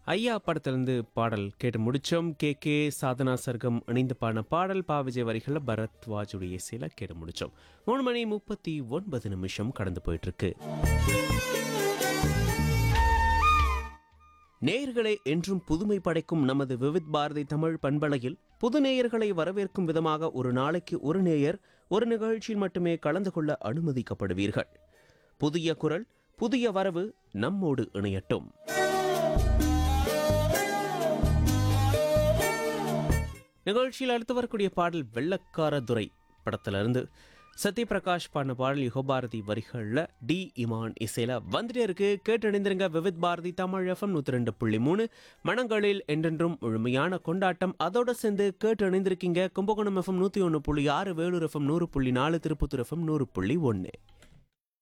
ஐயா படத்திலிருந்து பாடல் கேட்டு முடிச்சோம் கே கே சாதனா சர்க்கம் இணைந்து பாடின பாடல் பா விஜய் வரிகளில் பரத்வாஜுடைய இசையில் கேட்டு முடிச்சோம் மூணு மணி முப்பத்தி ஒன்பது நிமிஷம் கடந்து போயிட்டு இருக்கு நேயர்களே என்றும் புதுமை படைக்கும் நமது விவித் பாரதி தமிழ் பண்பலையில் புது நேயர்களை வரவேற்கும் விதமாக ஒரு நாளைக்கு ஒரு நேயர் ஒரு நிகழ்ச்சியில் மட்டுமே கலந்து கொள்ள அனுமதிக்கப்படுவீர்கள் புதிய குரல் புதிய வரவு நம்மோடு இணையட்டும் நிகழ்ச்சியில் அடுத்து வரக்கூடிய பாடல் வெள்ளக்கார துரை படத்திலிருந்து சத்யபிரகாஷ் பாடின பாடல் யுகபாரதி வரிகளில் டி இமான் இசையில் வந்துட்டே இருக்கு கேட்டு இணைந்திருங்க விவித் பாரதி தமிழ் எஃப்எம் நூற்றி ரெண்டு புள்ளி மூணு மனங்களில் என்றென்றும் முழுமையான கொண்டாட்டம் அதோட சேர்ந்து கேட்டு இணைந்திருக்கீங்க கும்பகோணம் எஃப்எம் நூற்றி ஒன்று புள்ளி ஆறு வேலூர் எஃப்எம் நூறு புள்ளி நாலு திருப்பத்தூர் எஃப்எம் நூறு புள்ளி ஒன்று